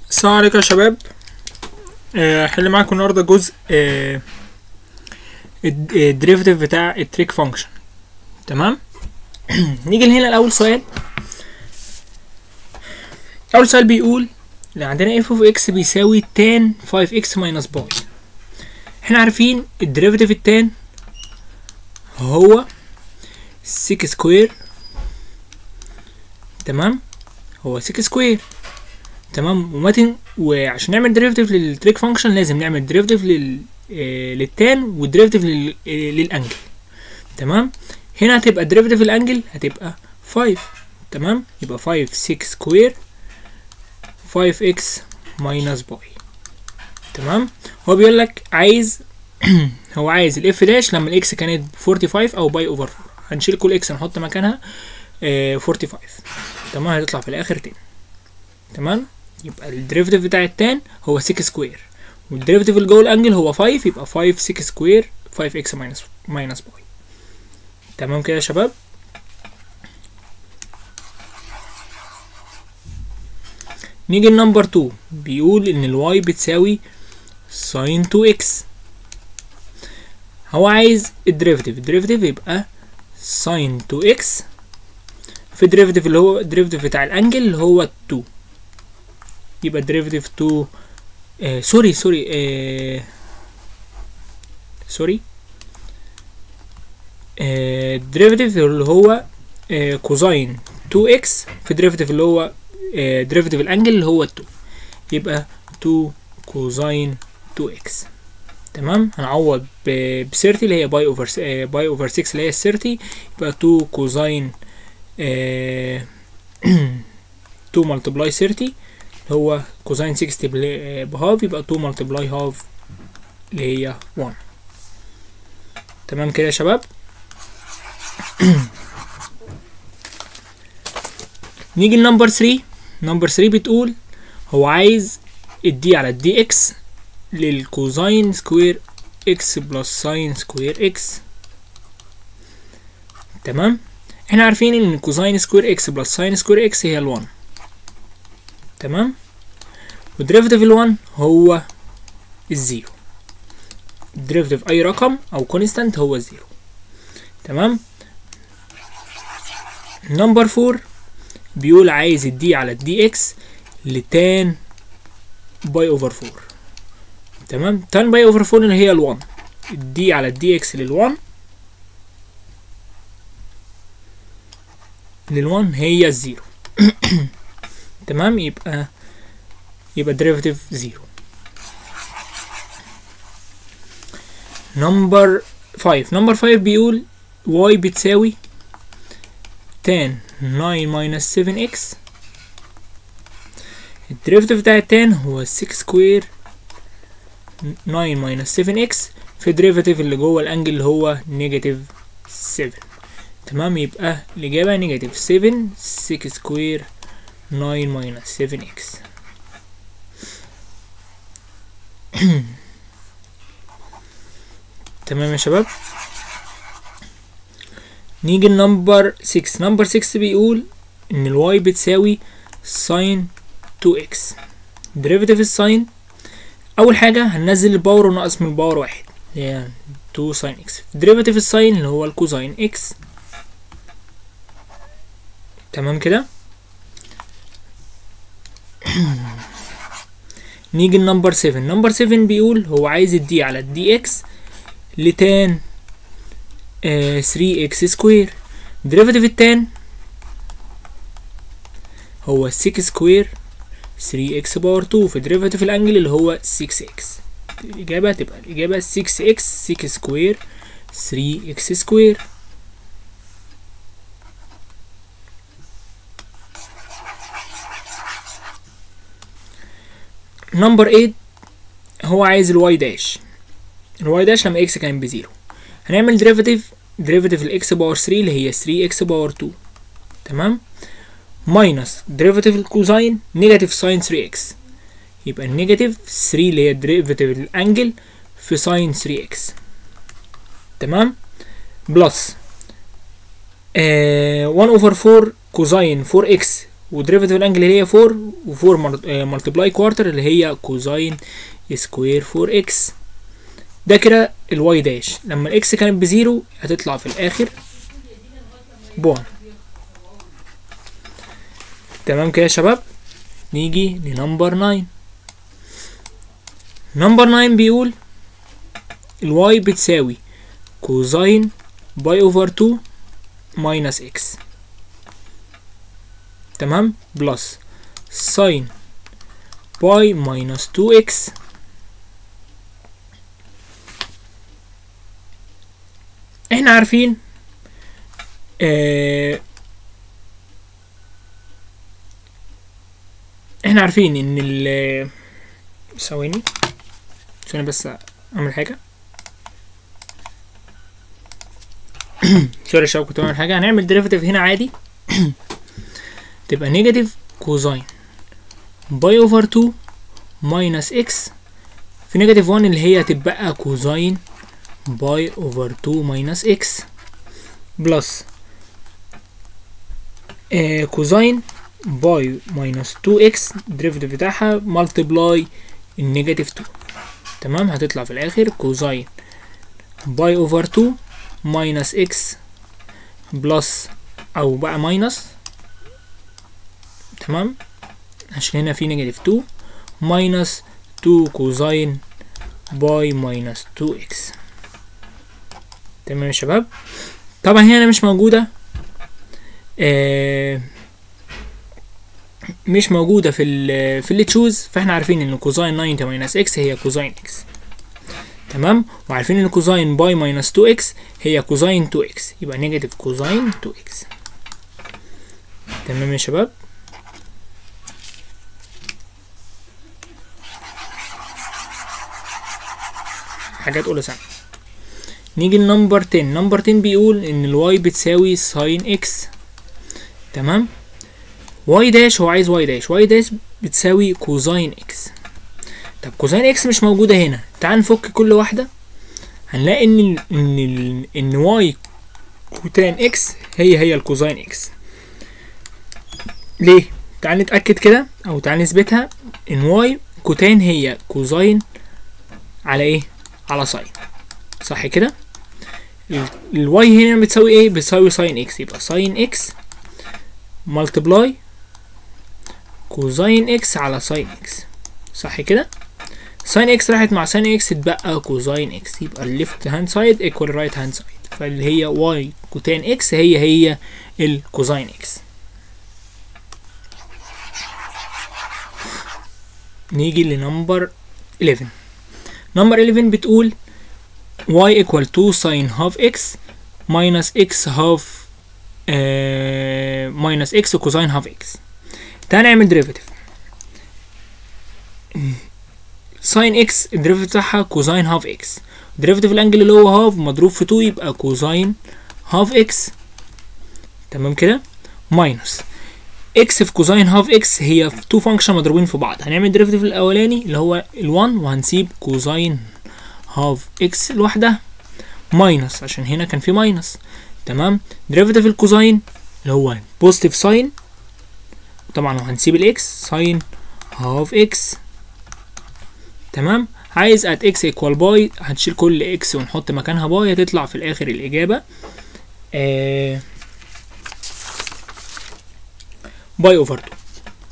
السلام عليكم يا شباب آه، هحل معاكم النهارده جزء آه، الد- الديريفيتيف بتاع التريك فانكشن تمام نيجي هنا لاول سؤال اول سؤال بيقول اللي عندنا اف اوف اكس بيساوي تان 5 اكس ماينس باي احنا عارفين الديريفيتيف التان هو 6 سكوير تمام هو 6 سكوير تمام ومتن وعشان نعمل ديريفيتيف للتريك فانكشن لازم نعمل ديريفيتيف لل آه، للتان والديريفيتيف لل... آه، للانجل تمام هنا هتبقى ديريفيتيف الانجل هتبقى 5 تمام يبقى 5 6 سكوير 5 اكس ماينس باي تمام هو بيقول لك عايز هو عايز الاف داش لما الاكس كانت 45 او باي اوفر 4 هنشيل كل اكس نحط مكانها آه 45 تمام هتطلع في الاخر 10 تمام يبقى الديريفيتيف بتاع التان هو 6 سكوير والديريفيتيف اللي جوه الانجل هو 5 يبقى 5 6 سكوير 5 اكس ماينس ماينس باي تمام كده يا شباب نيجي لنمبر 2 بيقول ان الواي بتساوي ساين 2 اكس هو عايز الديريفيتيف الديريفيتيف يبقى ساين 2 اكس في الديريفيتيف اللي هو الديريفيتيف بتاع الانجل اللي هو 2 يبقى ديريفيتيف 2 آه سوري سوري آه سوري آه ديريفيتيف اللي هو آه كوزاين 2 اكس في ديريفيتيف اللي هو آه ديريفيتيف الانجل اللي هو 2 يبقى 2 كوزاين 2 اكس تمام هنعوض ب 30 اللي هي باي اوفر باي اوفر 6 اللي هي 30 يبقى 2 كوزاين آه 2 ملتبلاي 30 هو كوزين 60 بل- بهاف يبقى 2 ملتبلاي هاف اللي هي 1 تمام كده يا شباب نيجي لنمبر 3 نمبر 3 بتقول هو عايز الدي على الدي اكس للكوزين سكوير اكس بلس ساين سكوير اكس تمام احنا عارفين ان كوزين سكوير اكس بلس ساين سكوير اكس هي ال1 تمام وديريفيتيف ال1 هو الزيرو ديريفيتيف اي رقم او كونستانت هو الزيرو تمام نمبر 4 بيقول عايز الدي على الدي اكس لتان باي اوفر 4 تمام تان باي اوفر 4 اللي هي ال1 الدي على الدي اكس لل1 لل1 هي الزيرو تمام يبقى يبقى ديريفيتيف زيرو نمبر 5 نمبر 5 بيقول y بتساوي tan 9 minus 7x الديريفيتيف بتاع التان هو 6 سكوير 9 minus 7x في الديريفيتيف اللي جوه الانجل اللي هو نيجاتيف 7 تمام يبقى الإجابة نيجاتيف 7 6 سكوير 9 minus 7x تمام يا شباب نيجي لنمبر 6 نمبر 6 بيقول ان الواي بتساوي ساين 2x ديريفيتيف الساين اول حاجه هننزل الباور ونقص من الباور واحد اللي هي 2 ساين اكس ديريفيتيف الساين اللي هو الكوزاين اكس تمام كده نيجي لنمبر 7 نمبر 7 بيقول هو عايز الدي على الدي اكس لتان 3 اكس سكوير ديريفيتيف التان هو 6 سكوير 3 اكس باور 2 في ديريفيتيف الانجل اللي هو 6 اكس الإجابة تبقى الإجابة 6 اكس 6 سكوير 3 اكس سكوير نمبر 8 هو عايز الواي داش الواي داش لما اكس كان بزيرو هنعمل ديريفيتيف ديريفيتيف الاكس باور 3 اللي هي 3 اكس باور 2 تمام ماينس ديريفيتيف الكوزاين نيجاتيف ساين 3 اكس يبقى النيجاتيف 3 اللي هي ديريفيتيف الانجل في ساين 3 اكس تمام بلس آه 1 اوفر 4 كوزاين 4 اكس وديريفاتيف الانجل اللي هي 4 و4 ملتبلاي كوارتر اللي هي كوزاين سكوير 4 اكس ده كده الواي داش لما الاكس كانت بزيرو هتطلع في الاخر بوان تمام كده يا شباب نيجي لنمبر 9 نمبر 9 بيقول الواي بتساوي كوزاين باي اوفر 2 ماينس اكس تمام بلس ساين باي ماينس 2 اكس احنا عارفين آه احنا عارفين ان ال ثواني ثواني بس اعمل حاجه سوري يا شباب كنت بعمل حاجه هنعمل ديريفاتيف هنا عادي تبقى نيجاتيف كوزاين باي اوفر 2 ماينس اكس في نيجاتيف 1 اللي هي هتبقى كوزاين باي اوفر 2 ماينس اكس بلس آه كوزاين باي ماينس 2 اكس الديريفاتيف بتاعها ملتبلاي النيجاتيف 2 تمام هتطلع في الاخر كوزاين باي اوفر 2 ماينس اكس بلس او بقى ماينس تمام عشان هنا في نيجاتيف 2 ماينس 2 كوزاين باي ماينس 2 اكس تمام يا شباب طبعا هنا مش موجودة آه مش موجودة في ال في اللي تشوز فاحنا عارفين ان كوزاين 90 ماينس اكس هي كوزاين اكس تمام وعارفين ان كوزاين باي ماينس 2 اكس هي كوزاين 2 اكس يبقى نيجاتيف كوزاين 2 اكس تمام يا شباب حاجات اولى سنة نيجي لنمبر 10 نمبر 10 بيقول ان الواي بتساوي ساين اكس تمام واي داش هو عايز واي داش واي داش بتساوي كوزاين اكس طب كوزاين اكس مش موجوده هنا تعال نفك كل واحده هنلاقي ان ال ان ال ان واي كوتان اكس هي هي الكوزاين اكس ليه تعال نتاكد كده او تعال نثبتها ان واي كوتان هي كوزاين على ايه على ساين صح كده الواي هنا بتساوي ايه بتساوي ساين اكس يبقى ساين اكس ملتبلاي كوزاين اكس على ساين اكس صح كده ساين اكس راحت مع ساين اكس اتبقى كوزاين اكس يبقى الليفت هاند سايد ايكوال رايت هاند سايد فاللي هي واي كوتان اكس هي هي الكوزاين اكس نيجي لنمبر 11 نمبر 11 بتقول y equal to sin half x minus x half uh, minus x cosine half x تعال نعمل derivative sin x الديريفيتيف بتاعها كوزاين هاف اكس ديريفيتيف الانجل اللي هو هاف مضروب في 2 يبقى كوزاين هاف اكس تمام كده ماينس اكس في كوزاين هاف اكس هي في تو فانكشن مضروبين في بعض هنعمل ديريفيتيف الاولاني اللي هو ال1 وهنسيب كوزاين هاف اكس لوحدها ماينس عشان هنا كان في ماينس تمام ديريفيتيف الكوزاين اللي هو بوزيتيف ساين طبعا هنسيب الاكس ساين هاف اكس تمام عايز ات اكس ايكوال باي هنشيل كل اكس ونحط مكانها باي هتطلع في الاخر الاجابه آه باي اوفر 2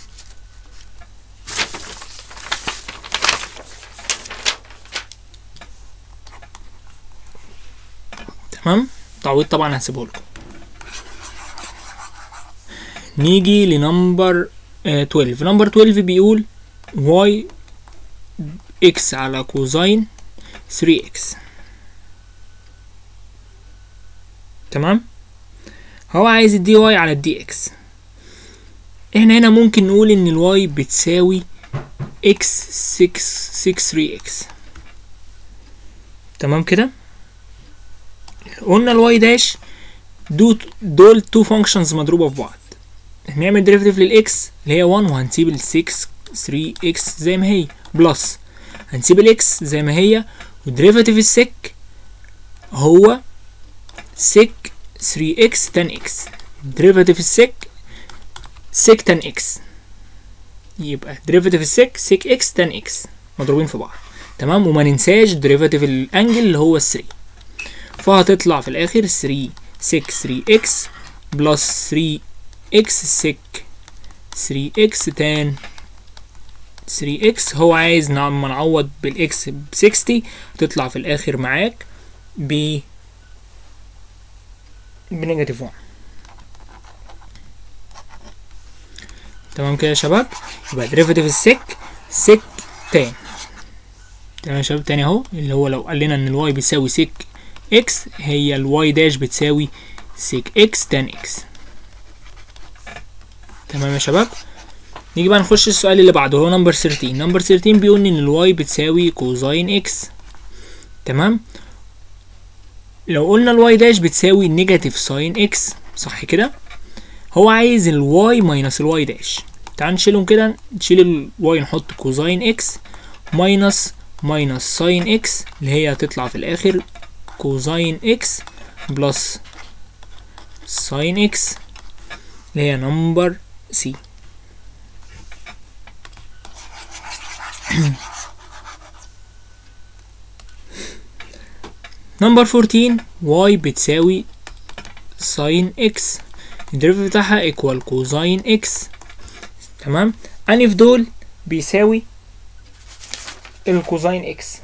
تمام تعويض طبعا هسيبه لكم نيجي لنمبر آه 12 نمبر 12 بيقول y x على كوزين 3x تمام هو عايز الدي واي على الدي اكس احنا هنا ممكن نقول ان الواي بتساوي اكس 6 6 3 اكس تمام كده قلنا الواي داش دول دول تو فانكشنز مضروبه في بعض هنعمل ديريفيتيف للاكس اللي هي 1 وهنسيب ال 6 3 اكس زي ما هي بلس هنسيب الاكس زي ما هي وديريفيتيف السك هو سك 3 اكس 10 اكس ديريفيتيف السك sec tan x يبقى ديريفاتيف السك سيك اكس تان اكس مضروبين في بعض تمام وما ننساش ديريفاتيف الانجل اللي هو 3 فهتطلع في الاخر 3 سيك 3 اكس بلس 3 اكس سيك 3 اكس تان 3 اكس هو عايز لما نعوض بالاكس ب 60 تطلع في الاخر معاك ب بنيجاتيف 1 تمام كده يا شباب يبقى ديريفاتيف السك سك تان تمام يا شباب تاني اهو اللي هو لو قال لنا ان الواي بيساوي سك اكس هي الواي داش بتساوي سك اكس تان اكس تمام يا شباب نيجي بقى نخش السؤال اللي بعده هو نمبر 13 نمبر 13 بيقول ان الواي بتساوي كوزاين اكس تمام لو قلنا الواي داش بتساوي نيجاتيف ساين اكس صح كده هو عايز الواي ماينس الواي داش تعال نشيلهم كده نشيل الواي نحط كوزاين اكس ماينس ماينس ساين اكس اللي هي هتطلع في الاخر كوزاين اكس بلس ساين اكس اللي هي نمبر سي نمبر 14 واي بتساوي ساين اكس الديريفيتيف بتاعها ايكوال كوزاين اكس تمام اني في دول بيساوي الكوزاين اكس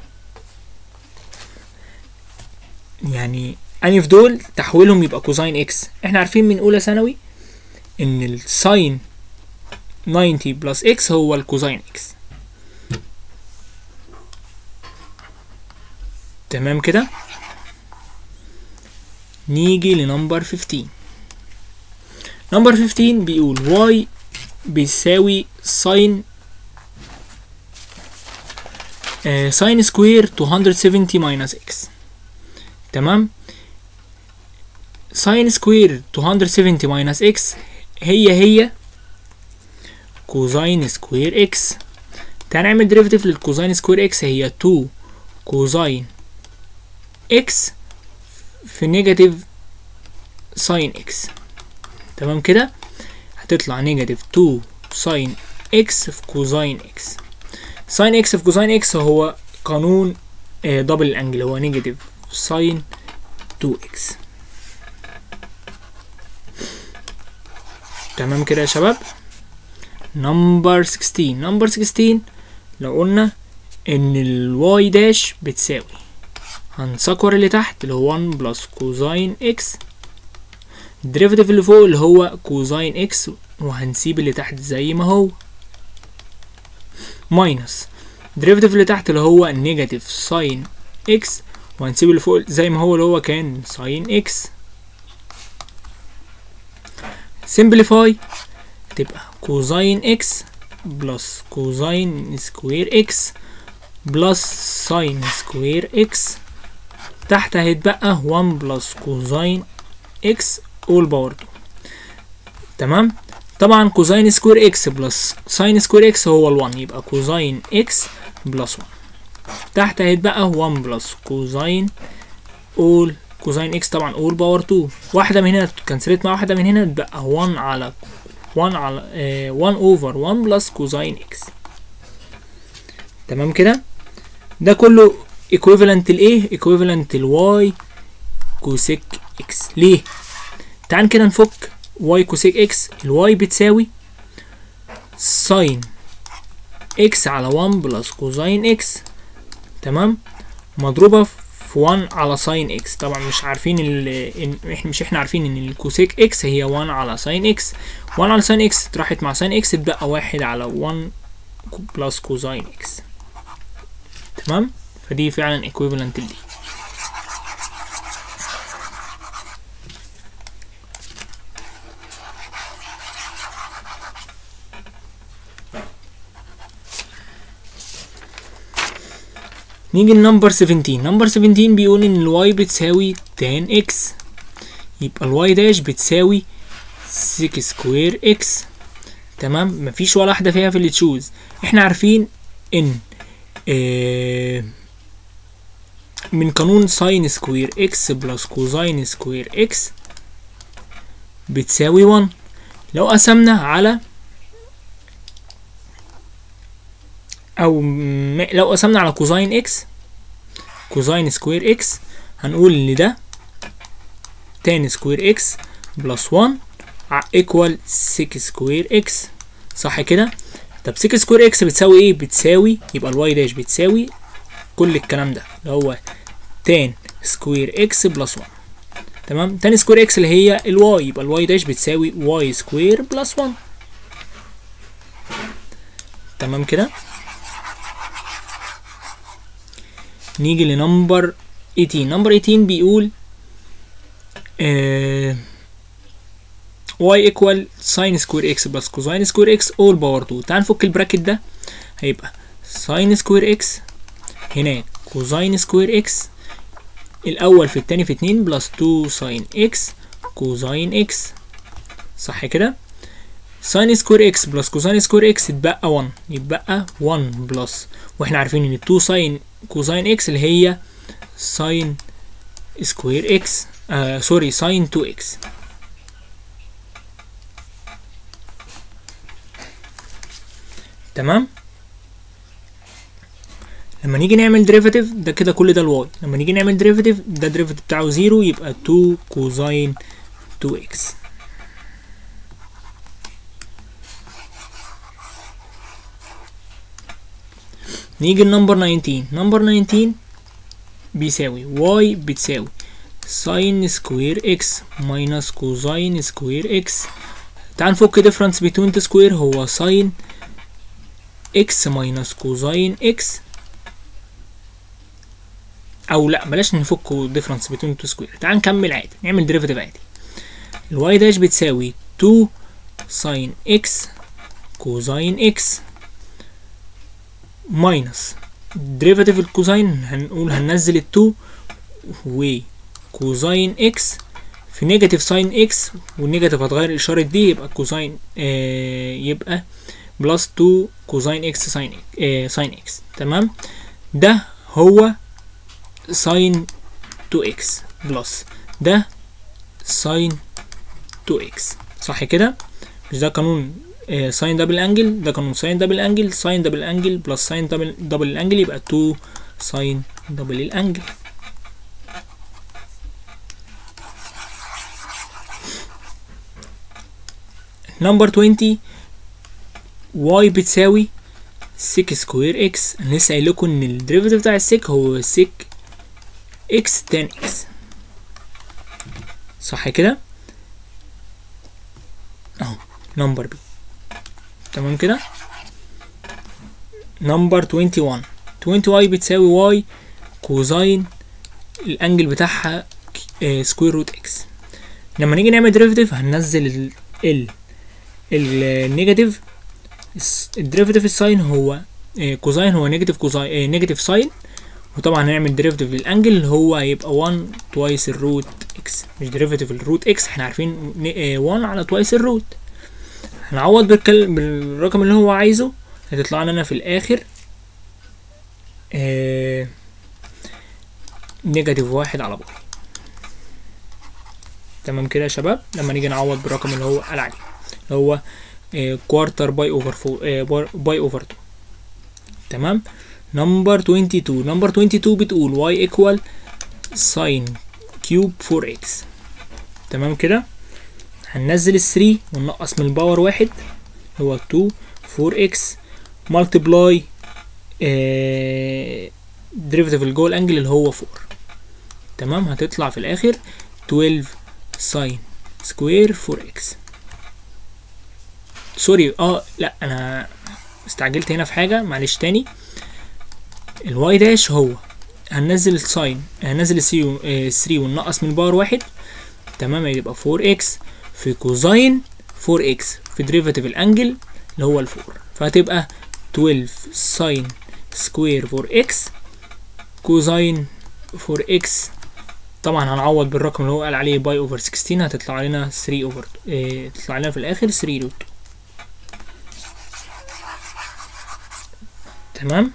يعني اني في دول تحويلهم يبقى كوزاين اكس احنا عارفين من اولى ثانوي ان الساين 90 بلس اكس هو الكوزاين اكس تمام كده نيجي لنمبر 15 نمبر 15 بيقول y بيساوي ساين ساين سكوير 270 ماينس اكس تمام ساين سكوير 270 ماينس اكس هي هي كوزاين سكوير اكس تعال نعمل ديريفيتيف للكوزاين سكوير اكس هي 2 كوزاين اكس في نيجاتيف ساين اكس تمام كده هتطلع نيجاتيف 2 ساين اكس في كوزاين اكس ساين اكس في كوزاين اكس هو قانون آه دبل الانجل هو نيجاتيف ساين 2 اكس تمام كده يا شباب نمبر 16 نمبر 16 لو قلنا ان الواي داش بتساوي هنسكور اللي تحت اللي هو 1 بلس كوزاين اكس الديريفيتيف اللي فوق اللي هو كوزاين اكس وهنسيب اللي تحت زي ما هو ماينس الديريفيتيف اللي تحت اللي هو نيجاتيف ساين اكس وهنسيب اللي فوق زي ما هو اللي هو كان ساين اكس سمبليفاي تبقى كوزاين اكس بلس كوزاين سكوير اكس بلس ساين سكوير اكس تحت هيتبقى 1 بلس كوزاين اكس اول باور 2 تمام طبعا كوزاين سكوير اكس بلس ساين سكوير اكس هو ال1 يبقى كوزاين اكس بلس 1 تحت هيتبقى 1 بلس كوزاين اول كوزاين اكس طبعا اول باور 2 واحده من هنا كنسلت مع واحده من هنا تبقى 1 على 1 على آه 1 اوفر 1 بلس كوزاين اكس تمام كده ده كله equivalent لايه equivalent لواي كوسيك اكس ليه تعال كده نفك واي كوسيك اكس الواي بتساوي ساين اكس على 1 بلس كوزاين اكس تمام مضروبة في 1 على ساين اكس طبعا مش عارفين ال احنا مش احنا عارفين ان الكوسيك اكس هي 1 على ساين اكس 1 على ساين اكس راحت مع ساين اكس اتبقى واحد على 1 بلس كوزاين اكس تمام فدي فعلا equivalent لدي نيجي لنمبر 17 نمبر 17 بيقول ان الواي بتساوي تان اكس يبقى الواي داش بتساوي 6 سكوير اكس تمام مفيش ولا واحده فيها في اللي تشوز احنا عارفين ان آه من قانون ساين سكوير اكس بلس كوزاين سكوير اكس بتساوي 1 لو قسمنا على او م... لو قسمنا على كوزاين اكس كوزاين سكوير اكس هنقول ان ده تان سكوير اكس بلس 1 ايكوال 6 سكوير اكس صح كده طب 6 سكوير اكس بتساوي ايه بتساوي يبقى الواي داش بتساوي كل الكلام ده اللي هو تان سكوير اكس بلس 1 تمام تان سكوير اكس اللي هي الواي يبقى الواي داش بتساوي واي سكوير بلس 1 تمام كده نيجي لنمبر 18 نمبر 18 بيقول آه y equal sin square x plus cosine square x all باور 2 تعال نفك البراكت ده هيبقى sin square x هناك cosine square x الأول في التاني في 2 بلس 2 sin x cosine x صح كده sin square x بلس cosine square x اتبقى 1 يتبقى 1 بلس واحنا عارفين ان 2 sin cosine x اللي هي sin square x آه سوري sin 2x تمام لما نيجي نعمل ديريفاتيف ده كده كل ده الواي لما نيجي نعمل ديريفاتيف ده ديريفاتيف بتاعه زيرو يبقى 2 كوزاين 2x نيجي لنمبر 19 نمبر 19 بيساوي y بتساوي ساين سكوير اكس ماينس كوزاين سكوير اكس تعال نفك difference between the square هو ساين اكس ماينس كوزاين اكس او لا بلاش نفك difference between the square تعال نكمل عادي نعمل derivative عادي الواي داش بتساوي 2 ساين اكس كوزاين اكس ماينس ديريفاتيف الكوزاين هنقول هننزل ال 2 و كوزاين اكس في نيجاتيف ساين اكس والنيجاتيف هتغير الاشاره دي يبقى كوزاين آه يبقى بلس 2 كوزاين اكس ساين آه ساين اكس تمام ده هو ساين 2 اكس بلس ده ساين 2 اكس صح كده مش ده قانون ساين دبل انجل ده قانون ساين دبل انجل ساين دبل انجل بلس ساين دبل دبل الانجل يبقى 2 ساين دبل الانجل نمبر 20 y بتساوي سيك سكوير اكس انا لسه قايل لكم ان الديريفيتيف بتاع السيك هو سيك اكس تان اكس صح كده اهو نمبر بي تمام كده نمبر 21 20 واي بتساوي واي كوزاين الانجل بتاعها سكوير روت اكس لما نيجي نعمل ديريفيتيف هننزل ال ال النيجاتيف الديريفيتيف الساين هو كوزاين هو نيجاتيف كوزاين نيجاتيف ساين وطبعا هنعمل ديريفيتيف للانجل اللي هو هيبقى 1 توايس الروت اكس مش ديريفيتيف الروت اكس احنا عارفين 1 على توايس الروت هنعوض بالكل... بالرقم اللي هو عايزه هتطلع لنا في الاخر آه... نيجاتيف واحد على باي تمام كده يا شباب لما نيجي نعوض بالرقم اللي هو قال عليه اللي هو كوارتر باي اوفر فور باي اوفر 2 تمام نمبر 22 نمبر 22 بتقول y ايكوال ساين كيوب 4x تمام كده هننزل ال 3 وننقص من الباور واحد هو 2 4x ملتبلاي ديريفيتيف الجول انجل اللي هو 4 تمام هتطلع في الاخر 12 ساين سكوير 4x سوري اه لا انا استعجلت هنا في حاجه معلش تاني الواي داش هو هننزل الساين هننزل ال 3 وننقص من باور واحد تمام يبقى 4x في كوزاين 4x في ديريفاتيف الانجل اللي هو ال 4 فهتبقى 12 ساين سكوير 4x كوزاين 4x طبعا هنعوض بالرقم اللي هو قال عليه باي اوفر 16 هتطلع لنا 3 اوفر اه تطلع لنا في الاخر 3 روت تمام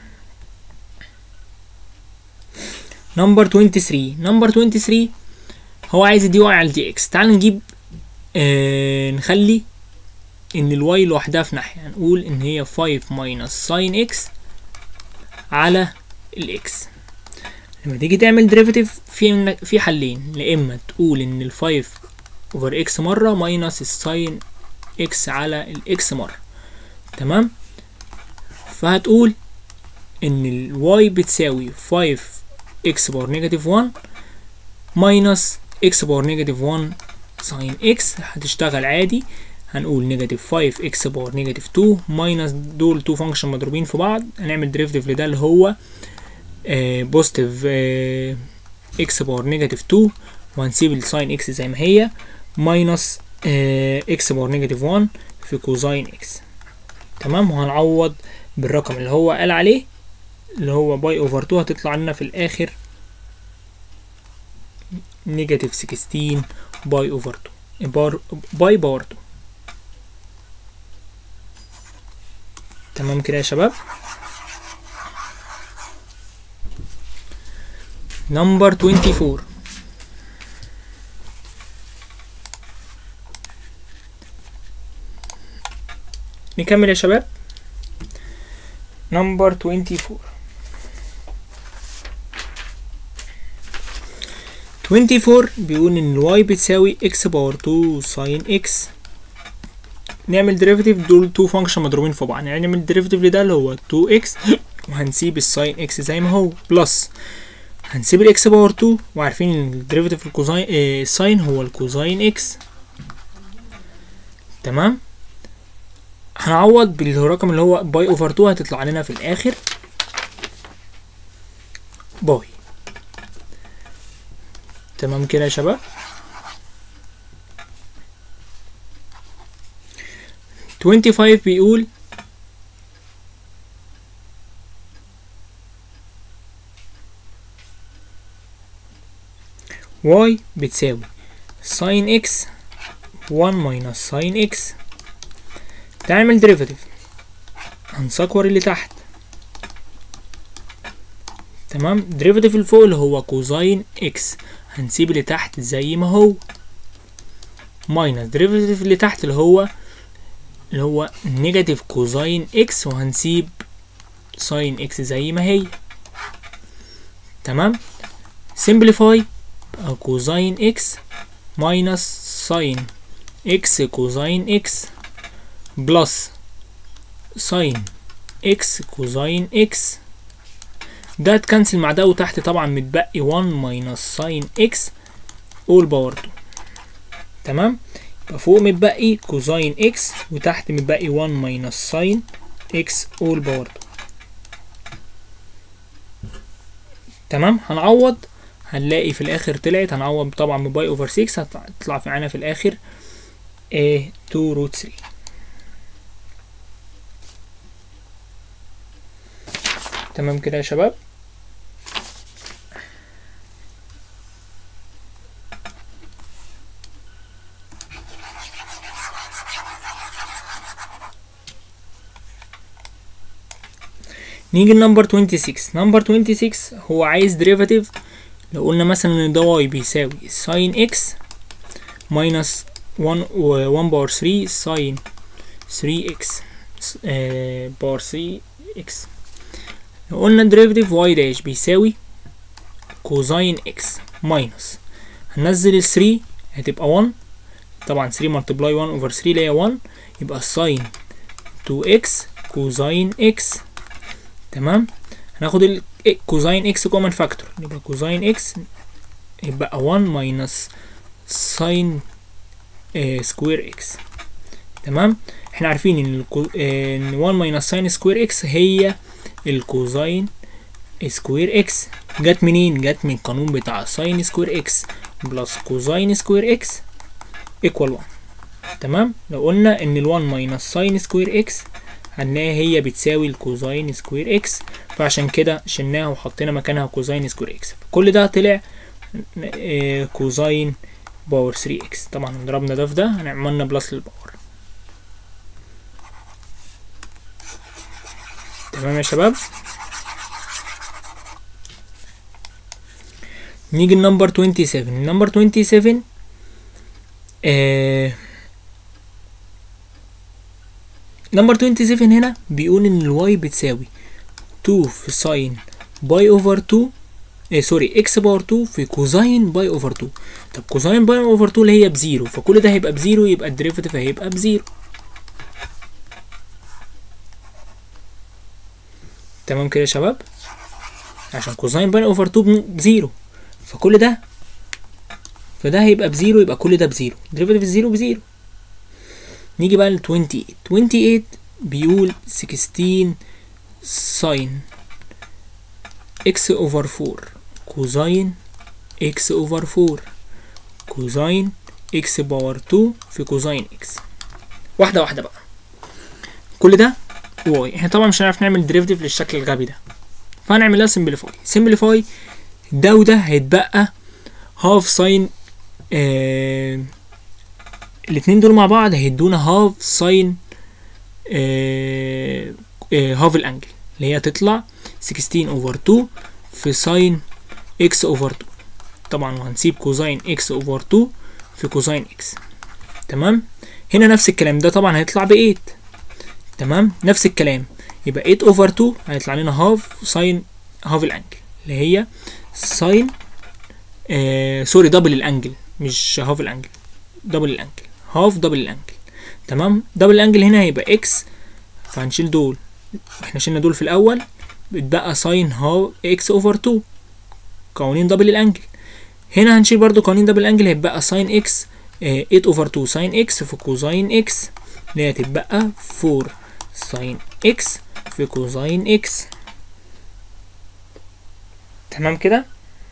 نمبر 23 نمبر 23 هو عايز الدي واي على الدي اكس تعال نجيب آه نخلي ان الواي لوحدها في ناحية هنقول ان هي 5 ماينس ساين اكس على الاكس لما تيجي تعمل ديريفيتيف في في حلين يا اما تقول ان ال 5 اوفر اكس مرة ماينس الساين اكس على الاكس مرة تمام فهتقول ان الواي بتساوي 5 اكس باور نيجاتيف 1 ماينس اكس باور نيجاتيف 1 ساين اكس هتشتغل عادي هنقول نيجاتيف 5 اكس باور نيجاتيف 2 ماينس دول تو فانكشن مضروبين في بعض هنعمل ديريفيتيف لده اللي هو بوزيتيف اكس باور نيجاتيف 2 وهنسيب الساين اكس زي ما هي ماينس اكس باور نيجاتيف 1 في كوزاين اكس تمام وهنعوض بالرقم اللي هو قال عليه اللي هو باي اوفر 2 هتطلع لنا في الاخر نيجاتيف 16 باي اوفر 2 بار باي باور 2 تمام كده يا شباب نمبر 24 نكمل يا شباب نمبر 24 24 بيقول ان الواي بتساوي اكس باور 2 ساين اكس نعمل ديريفيتيف دول تو فانكشن مضروبين في بعض يعني نعمل ديريفيتيف لده اللي هو 2 اكس وهنسيب الساين اكس زي ما هو بلس هنسيب الاكس باور 2 وعارفين ان الديريفيتيف الكوزاين آه الساين هو الكوزاين اكس تمام هنعوض بالرقم اللي هو باي اوفر 2 هتطلع لنا في الاخر باي تمام كده يا شباب توينتي فايف بيقول y بتساوي sin x 1 minus sin x تعمل ديريفاتيف هنسكور اللي تحت تمام ديريفاتيف اللي فوق اللي هو كوزاين اكس هنسيب اللي تحت زي ما هو ماينس ديريفاتيف اللي تحت اللي هو اللي هو نيجاتيف كوزاين اكس وهنسيب ساين اكس زي ما هي تمام سمبليفاي كوزاين اكس ماينس ساين اكس كوزاين اكس بلس ساين اكس كوزاين اكس ده اتكنسل مع ده وتحت طبعا متبقي 1 ماينس ساين اكس اول باور 2 تمام يبقى فوق متبقي كوزاين اكس وتحت متبقي 1 ماينس ساين اكس اول باور 2 تمام هنعوض هنلاقي في الاخر طلعت هنعوض طبعا بباي اوفر 6 هتطلع معانا في الاخر a 2 روت 3 تمام كده يا شباب نيجي لنمبر 26 نمبر 26 هو عايز ديريفاتيف لو قلنا مثلا ان ده واي بيساوي ساين اكس ماينس 1 1 باور 3 ساين 3 اكس باور 3 اكس لو قلنا ديريفاتيف واي داش بيساوي كوزاين اكس ماينس هننزل ال 3 هتبقى 1 طبعا 3 ملتبلاي 1 اوفر 3 اللي هي 1 يبقى ساين 2 اكس كوزاين اكس تمام هناخد الكوزاين اكس كومن فاكتور يبقى كوزاين اكس يبقى 1 ماينس ساين سكوير اكس تمام احنا عارفين ان ان 1 ماينس ساين سكوير اكس هي الكوزاين سكوير اكس جت منين جت من القانون بتاع ساين سكوير اكس بلس كوزاين سكوير اكس ايكوال 1 تمام لو قلنا ان ال1 ماينس ساين سكوير اكس هنلاقي هي بتساوي الكوزاين سكوير اكس فعشان كده شلناها وحطينا مكانها كوزاين سكوير اكس كل ده طلع كوزاين باور 3 اكس طبعا ضربنا ده في ده هنعملنا بلس للباور تمام يا شباب نيجي النمبر 27 النمبر 27 آه نمبر 27 هنا بيقول ان الواي بتساوي 2 في ساين باي اوفر 2 إيه سوري اكس باور 2 في كوزاين باي اوفر 2 طب كوزاين باي اوفر 2 اللي هي بزيرو فكل ده هيبقى بزيرو يبقى الديريفاتيف هيبقى بزيرو تمام كده يا شباب عشان كوزاين باي اوفر 2 بزيرو فكل ده فده هيبقى بزيرو يبقى كل ده بزيرو ديريفاتيف الزيرو بزيرو نيجي بقى ل 28 28 بيقول 16 ساين اكس اوفر 4 كوزاين اكس اوفر 4 كوزاين اكس باور 2 في كوزاين اكس واحده واحده بقى كل ده واي احنا طبعا مش هنعرف نعمل ديريفيتيف للشكل الغبي ده فهنعملها سمبليفاي سمبليفاي ده وده هيتبقى هاف ساين آه الاتنين دول مع بعض هيدونا هاف ساين آه آه هاف الانجل اللي هي تطلع 16 اوفر 2 في ساين اكس اوفر 2 طبعا وهنسيب كوزاين اكس اوفر 2 في كوزاين اكس تمام هنا نفس الكلام ده طبعا هيطلع ب 8 تمام نفس الكلام يبقى 8 اوفر 2 هيطلع لنا هاف ساين هاف الانجل اللي هي ساين آه سوري دبل الانجل مش هاف الانجل دبل الانجل هاف دبل الانجل تمام دبل الانجل هنا هيبقى اكس فهنشيل دول احنا شلنا دول في الاول بتبقى ساين هاف اكس اوفر 2 قوانين دبل الانجل هنا هنشيل برضو قوانين دبل الانجل هيبقى ساين اكس 8 اوفر 2 ساين اكس في كوزاين اكس اللي هي هتبقى 4 ساين اكس في كوزاين اكس تمام كده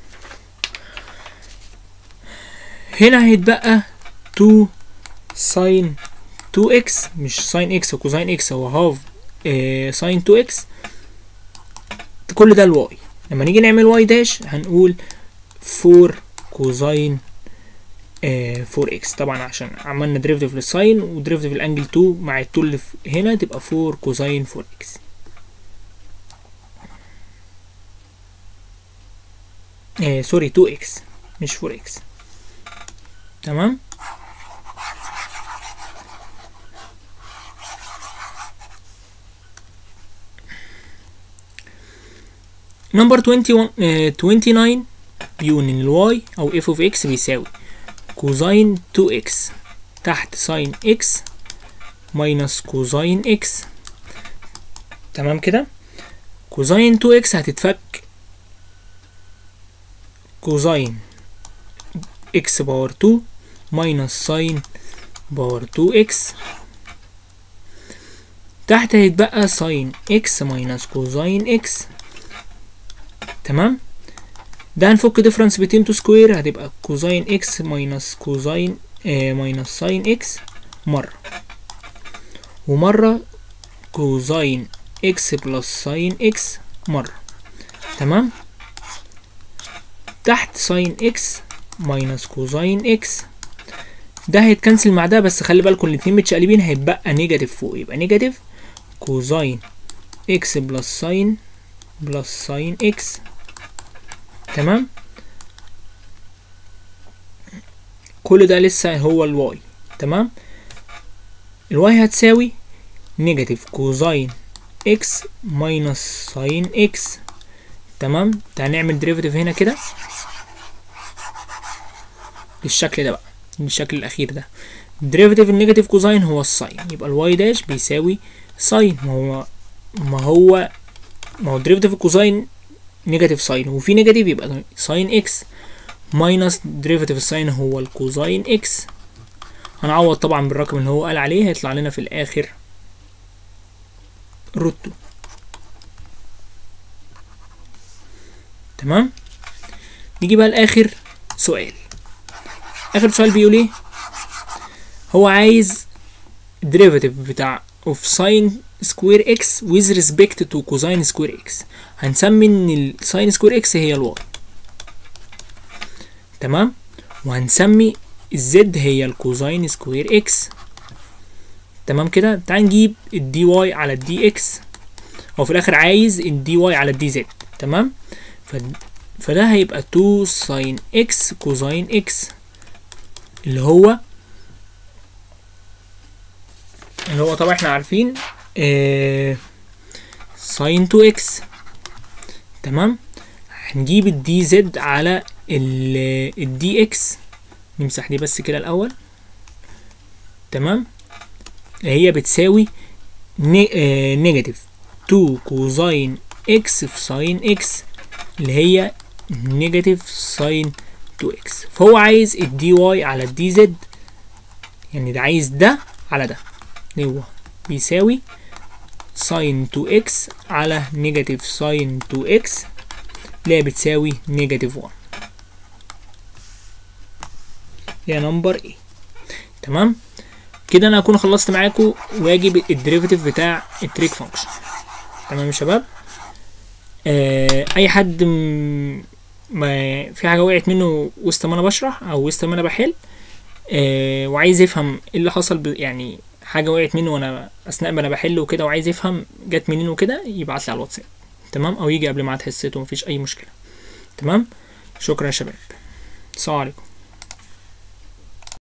هنا هيتبقى 2 ساين 2 اكس مش ساين اكس وكوزاين اكس هو هاف ساين 2 اكس كل ده الواي لما نيجي نعمل واي داش هنقول 4 كوزاين 4 اكس طبعا عشان عملنا ديريفيتيف للساين وديريفيتيف الانجل 2 مع ال 2 اللي هنا تبقى 4 كوزاين 4 اكس آه سوري 2 اكس مش 4 اكس تمام نمبر 21 آه 29 بيقول ان الواي او اف اوف اكس بيساوي كوزاين 2 اكس تحت ساين اكس ماينس كوزاين اكس تمام كده كوزاين 2 اكس هتتفك كوزاين اكس باور 2 ماينس ساين باور 2 اكس تحت هيتبقى ساين اكس ماينس كوزاين اكس تمام ده هنفك ديفرنس بين 2 سكوير هتبقى كوزاين اكس ماينس كوزاين آه ماينس ساين اكس مرة ومرة كوزاين اكس بلس ساين اكس مرة تمام تحت ساين اكس ماينس كوزاين اكس ده هيتكنسل مع ده بس خلي بالكم الاتنين متشقلبين هيتبقى نيجاتيف فوق يبقى نيجاتيف كوزاين اكس بلس ساين بلس ساين اكس تمام كل ده لسه هو الواي تمام الواي هتساوي نيجاتيف كوزاين اكس ماينس ساين اكس تمام تعال نعمل ديريفيتيف هنا كده بالشكل ده بقى بالشكل الاخير ده ديريفيتيف النيجاتيف كوزاين هو الساين يبقى الواي داش بيساوي ساين ما هو ما هو ما هو ديريفيتيف الكوزاين نيجاتيف ساين وفي نيجاتيف يبقى ساين اكس ماينس ديريفيتيف الساين هو الكوزاين اكس هنعوض طبعا بالرقم اللي هو قال عليه هيطلع لنا في الاخر روت 2 تمام نيجي بقى لاخر سؤال اخر سؤال بيقول ايه هو عايز derivative بتاع of sin square x with respect to cosine square x هنسمي ان ال sin square x هي الواي تمام وهنسمي الزد هي الكوزاين سكوير اكس تمام كده تعال نجيب الدي واي على الدي اكس هو في الاخر عايز الدي واي على الدي زد تمام ف... فده هيبقى 2 ساين اكس كوزاين اكس اللي هو اللي هو طبعا احنا عارفين آه ساين 2 اكس تمام هنجيب الدي زد على الدي اكس نمسح دي بس كده الاول تمام هي بتساوي نيجاتيف 2 كوزاين اكس في ساين اكس اللي هي نيجاتيف ساين 2 اكس فهو عايز الدي واي على الدي زد يعني ده عايز ده على ده اللي هو بيساوي ساين 2 اكس على نيجاتيف ساين 2 اكس اللي هي بتساوي نيجاتيف 1 يا نمبر ايه تمام كده انا هكون خلصت معاكم واجب الديريفاتيف بتاع التريك فانكشن تمام يا شباب آه اي حد م... ما في حاجه وقعت منه وسط ما انا بشرح او وسط ما انا بحل آه وعايز يفهم ايه اللي حصل ب... يعني حاجه وقعت منه وانا اثناء ما انا بحل وكده وعايز يفهم جت منين وكده يبعت لي على الواتساب تمام او يجي قبل ما تحسيته مفيش اي مشكله تمام شكرا يا شباب السلام عليكم